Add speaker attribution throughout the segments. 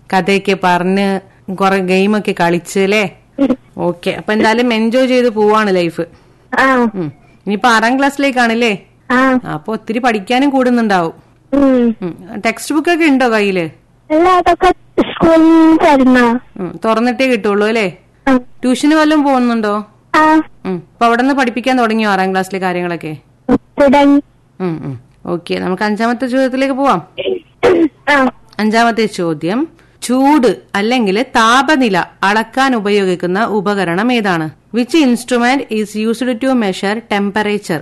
Speaker 1: കഥയൊക്കെ പറഞ്ഞ് കുറെ ഗെയിമൊക്കെ കളിച്ച് അല്ലേ ഓക്കെ അപ്പൊ എന്തായാലും എൻജോയ് ചെയ്ത് പോവാണ് ലൈഫ്
Speaker 2: ആ
Speaker 1: ഉം. ഇനിയിപ്പോ ആറാം ക്ലാസ്സിലേക്കാണല്ലേ
Speaker 2: ആ
Speaker 1: അപ്പൊ ഒത്തിരി പഠിക്കാനും കൂടുന്നുണ്ടാവും
Speaker 2: ഉം.
Speaker 1: ടെക്സ്റ്റ് ബുക്ക് ഒക്കെ ഉണ്ടോ കയ്യില്
Speaker 2: അല്ല അതൊക്കെ സ്കൂളിൽ നിന്ന് തരുന്ന
Speaker 1: ഉം, തുറന്നിട്ടേ കിട്ടുള്ളൂ അല്ലേ ട്യൂഷന് വല്ലതും പോകുന്നുണ്ടോ
Speaker 2: ആ
Speaker 1: ഉം. അപ്പൊ അവിടെ നിന്ന് പഠിപ്പിക്കാൻ തുടങ്ങിയോ ആറാം ക്ലാസ്സിലെ കാര്യങ്ങളൊക്കെ
Speaker 2: തുടങ്ങി
Speaker 1: ഓക്കെ നമുക്ക് അഞ്ചാമത്തെ ചോദ്യത്തിലേക്ക് പോവാം
Speaker 2: ആ
Speaker 1: അഞ്ചാമത്തെ ചോദ്യം ചൂട് അല്ലെങ്കിൽ താപനില അളക്കാൻ ഉപയോഗിക്കുന്ന ഉപകരണം ഏതാണ് which instrument is used to measure temperature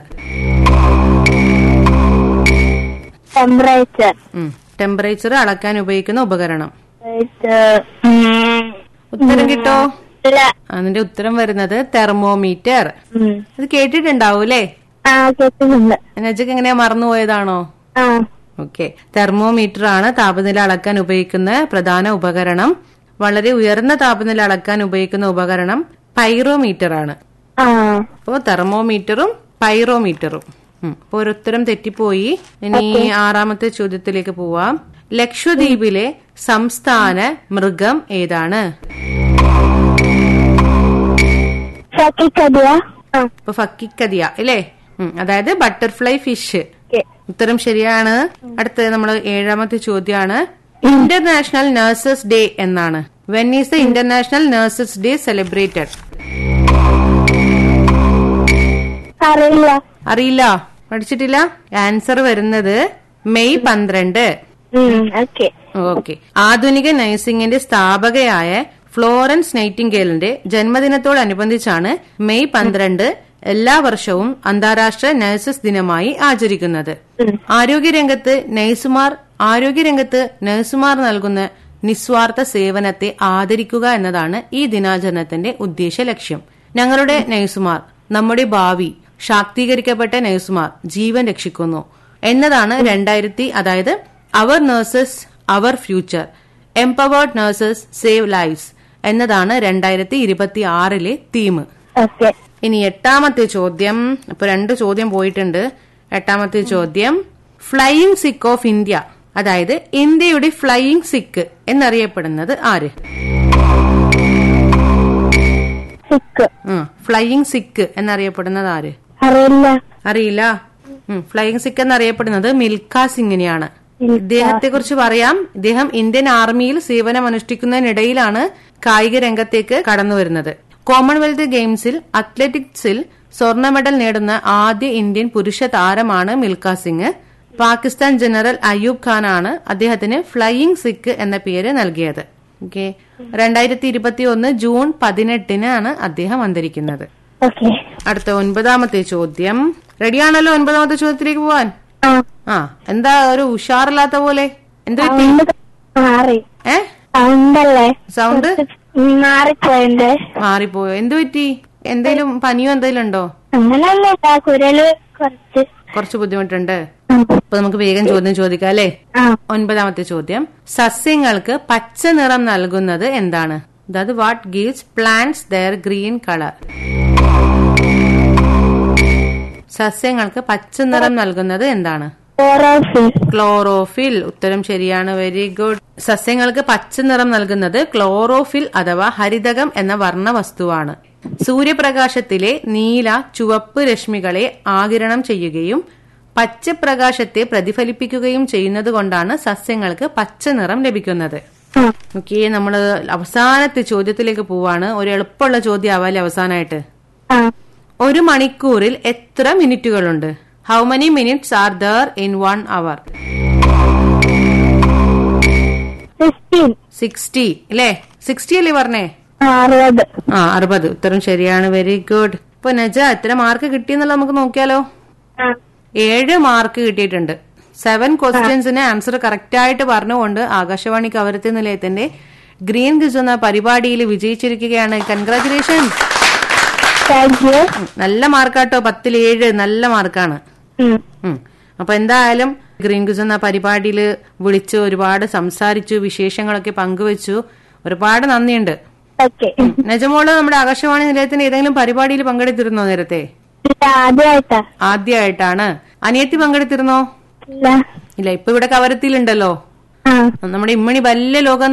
Speaker 2: temperature
Speaker 1: temperature അളക്കാൻ ഉപയോഗിക്കുന്ന ഉപകരണം
Speaker 2: ഉം.
Speaker 1: ഉത്തരം കിട്ടോ
Speaker 2: ഇല്ല
Speaker 1: അതിന്റെ ഉത്തരം വരുന്നത് തെർമോമീറ്റർ
Speaker 2: ഉം.
Speaker 1: ഇത് കേട്ടിട്ടുണ്ടാവും അല്ലേ
Speaker 2: ആ കേൾക്കുന്നുണ്ട്
Speaker 1: നജക്ക് എങ്ങനെയാ മറന്നുപോയതാണോ
Speaker 2: ആ
Speaker 1: ഓക്കെ തെർമോമീറ്റർ ആണ് താപനില അളക്കാൻ ഉപയോഗിക്കുന്ന പ്രധാന ഉപകരണം വളരെ ഉയർന്ന താപനില അളക്കാൻ ഉപയോഗിക്കുന്ന ഉപകരണം പൈറോമീറ്റർ ആണ്
Speaker 2: ആ
Speaker 1: അപ്പോ തെർമോമീറ്ററും പൈറോമീറ്ററും ഉം. അപ്പൊ ഒരുത്തരം തെറ്റിപ്പോയി ഇനി ആറാമത്തെ ചോദ്യത്തിലേക്ക് പോവാം ലക്ഷദ്വീപിലെ സംസ്ഥാന മൃഗം ഏതാണ്
Speaker 2: ചക്കിക്കടിയ ആ
Speaker 1: ഇപ്പൊ ഫക്കിക്കതിയ അല്ലേ ഉം. അതായത് ബട്ടർഫ്ലൈ ഫിഷ്
Speaker 2: ഓക്കെ
Speaker 1: ഉത്തരം ശരിയാണ് അടുത്തത് നമ്മൾ ഏഴാമത്തെ ചോദ്യമാണ് ഇന്റർനാഷണൽ നഴ്സസ് ഡേ എന്നാണ് when is the international nurses day celebrated
Speaker 2: അറിയില്ല
Speaker 1: അറിയില്ല പഠിച്ചിട്ടില്ല ആൻസർ വരുന്നത് മെയ് പന്ത്രണ്ട്
Speaker 2: ഓക്കെ
Speaker 1: ഓക്കെ ആധുനിക നഴ്സിംഗിന്റെ സ്ഥാപകയായ ഫ്ലോറൻസ് നൈറ്റിംഗേലിന്റെ ജന്മദിനത്തോടനുബന്ധിച്ചാണ് മെയ് പന്ത്രണ്ട് എല്ലാ വർഷവും അന്താരാഷ്ട്ര നഴ്സസ് ദിനമായി ആചരിക്കുന്നത് ആരോഗ്യരംഗത്ത് നഴ്സുമാർ ആരോഗ്യരംഗത്ത് നഴ്സുമാർ നൽകുന്ന നിസ്വാർത്ഥ സേവനത്തെ ആദരിക്കുക എന്നതാണ് ഈ ദിനാചരണത്തിന്റെ ഉദ്ദേശ ലക്ഷ്യം ഞങ്ങളുടെ നഴ്സുമാർ നമ്മുടെ ഭാവി ശാക്തീകരിക്കപ്പെട്ട നഴ്സുമാർ ജീവൻ രക്ഷിക്കുന്നു എന്നതാണ് രണ്ടായിരത്തി അതായത് അവർ നഴ്സസ് അവർ future empowered nurses save lives എന്നതാണ് രണ്ടായിരത്തി ഇരുപത്തി ആറിലെ തീം
Speaker 2: ഓക്കെ
Speaker 1: ഇനി എട്ടാമത്തെ ചോദ്യം ഇപ്പൊ രണ്ട് ചോദ്യം പോയിട്ടുണ്ട് എട്ടാമത്തെ ചോദ്യം ഫ്ലൈയിങ് സിക്ക് ഓഫ് ഇന്ത്യ അതായത് ഇന്ത്യയുടെ ഫ്ലൈയിങ് സിക്ക് എന്നറിയപ്പെടുന്നത് ആര്
Speaker 2: സിക്ക്
Speaker 1: ഫ്ലൈയിങ് സിക്ക് എന്നറിയപ്പെടുന്നത് ആര്
Speaker 2: അറിയില്ല
Speaker 1: അറിയില്ല ഫ്ലൈയിങ് സിക്ക് എന്നറിയപ്പെടുന്നത് മിൽഖ സിംഗിനെയാണ് ഇദ്ദേഹത്തെ കുറിച്ച് പറയാം ഇദ്ദേഹം ഇന്ത്യൻ ആർമിയിൽ സേവനം അനുഷ്ഠിക്കുന്നതിനിടയിലാണ് കായിക രംഗത്തേക്ക് കടന്നു വരുന്നത് കോമൺവെൽത്ത് ഗെയിംസിൽ അത്ലറ്റിക്സിൽ സ്വർണ്ണ മെഡൽ നേടുന്ന ആദ്യ ഇന്ത്യൻ പുരുഷ താരമാണ് മിൽഖ സിംഗ് പാകിസ്ഥാൻ ജനറൽ അയൂബ് ഖാനാണ് അദ്ദേഹത്തിന് ഫ്ലൈയിങ് സിക്ക് എന്ന പേര് നൽകിയത് ഓക്കെ രണ്ടായിരത്തി ഇരുപത്തി ഒന്ന് ജൂൺ പതിനെട്ടിനാണ് അദ്ദേഹം അന്തരിക്കുന്നത്
Speaker 2: ഓക്കെ
Speaker 1: അടുത്ത ഒൻപതാമത്തെ ചോദ്യം റെഡിയാണല്ലോ ഒൻപതാമത്തെ ചോദ്യത്തിലേക്ക് പോവാൻ
Speaker 2: ആ
Speaker 1: ആ എന്താ ഒരു ഉഷാറില്ലാത്ത പോലെ എന്ത് പറ്റി
Speaker 2: സൗണ്ട് മാറി
Speaker 1: ഏ
Speaker 2: സൗണ്ടല്ലേ
Speaker 1: സൗണ്ട്
Speaker 2: മാറിപ്പോയിണ്ട്
Speaker 1: മാറിപ്പോയോ എന്ത് പറ്റി എന്തേലും പനിയോ എന്തേലും ഉണ്ടോ
Speaker 2: അങ്ങനൊന്നുമില്ല കുരല് കുറച്ച്
Speaker 1: കുറച്ച് ബുദ്ധിമുട്ടുണ്ട്
Speaker 2: ഉം.
Speaker 1: അപ്പൊ നമുക്ക് വേഗം ചോദ്യം ചോദിക്കാം അല്ലേ
Speaker 2: ആ
Speaker 1: ഒൻപതാമത്തെ ചോദ്യം സസ്യങ്ങൾക്ക് പച്ച നിറം നൽകുന്നത് എന്താണ് അതായത് what gives plants their green colour സസ്യങ്ങൾക്ക് പച്ച നിറം നൽകുന്നത് എന്താണ്
Speaker 2: ക്ലോറോഫിൽ
Speaker 1: ക്ലോറോഫിൽ ഉത്തരം ശരിയാണ് വെരി ഗുഡ് സസ്യങ്ങൾക്ക് പച്ച നിറം നൽകുന്നത് ക്ലോറോഫിൽ അഥവാ ഹരിതകം എന്ന വർണ്ണ വസ്തുവാണ് സൂര്യപ്രകാശത്തിലെ നീല ചുവപ്പ് രശ്മികളെ ആകിരണം ചെയ്യുകയും പച്ചപ്രകാശത്തെ പ്രതിഫലിപ്പിക്കുകയും ചെയ്യുന്നത് കൊണ്ടാണ് സസ്യങ്ങൾക്ക് പച്ച നിറം ലഭിക്കുന്നത്
Speaker 2: ആ
Speaker 1: ഓക്കെ നമ്മള് അവസാനത്തെ ചോദ്യത്തിലേക്ക് പോവാണ് ഒരു എളുപ്പമുള്ള ചോദ്യം ആവാല്ലേ അവസാനമായിട്ട്
Speaker 2: ആ
Speaker 1: ഒരു മണിക്കൂറിൽ എത്ര മിനിറ്റുകളുണ്ട് how many minutes are there in one hour
Speaker 2: fifteen
Speaker 1: sixty അല്ലേ സിക്സ്റ്റി അല്ലേ പറഞ്ഞേ
Speaker 2: അറുപത്
Speaker 1: ആ അറുപത് ഉത്തരം ശരിയാണ് വെരി ഗുഡ് ഇപ്പൊ നജ എത്ര മാർക്ക് കിട്ടിയെന്നുള്ള നമുക്ക് നോക്കിയാലോ
Speaker 2: ആ
Speaker 1: ഏഴ് മാർക്ക് കിട്ടിയിട്ടുണ്ട് സെവൻ ക്വസ്റ്റ്യൻസിന് ആൻസർ കറക്റ്റ് ആയിട്ട് പറഞ്ഞുകൊണ്ട് ആകാശവാണി കവരത്തി നിലയത്തിന്റെ ഗ്രീൻ ക്വിസ് എന്ന പരിപാടിയിൽ വിജയിച്ചിരിക്കുകയാണ് കൺഗ്രാറ്റുലേഷൻ
Speaker 2: താങ്ക് യു
Speaker 1: നല്ല മാർക്കാട്ടോ പത്തിൽ ഏഴ് നല്ല മാർക്കാണ് ഉം. അപ്പൊ എന്തായാലും ഗ്രീൻ ക്വിസ് എന്ന പരിപാടിയിൽ വിളിച്ച് ഒരുപാട് സംസാരിച്ചു വിശേഷങ്ങളൊക്കെ പങ്കുവച്ചു ഒരുപാട് നന്ദിയുണ്ട്
Speaker 2: ഓക്കെ
Speaker 1: നജമോള് നമ്മുടെ ആകാശവാണി നിലയത്തിന്റെ ഏതെങ്കിലും പരിപാടിയിൽ പങ്കെടുത്തിരുന്നോ നേരത്തെ
Speaker 2: ആദ്യമായിട്ടാ
Speaker 1: ആദ്യമായിട്ടാണ് അനിയത്തി പങ്കെടുത്തിരുന്നോ
Speaker 2: ഇല്ല
Speaker 1: ഇല്ല ഇപ്പൊ ഇവിടെ കവരത്തിലുണ്ടല്ലോ
Speaker 2: ആ
Speaker 1: നമ്മുടെ ഇമ്മണി വലിയ ലോകം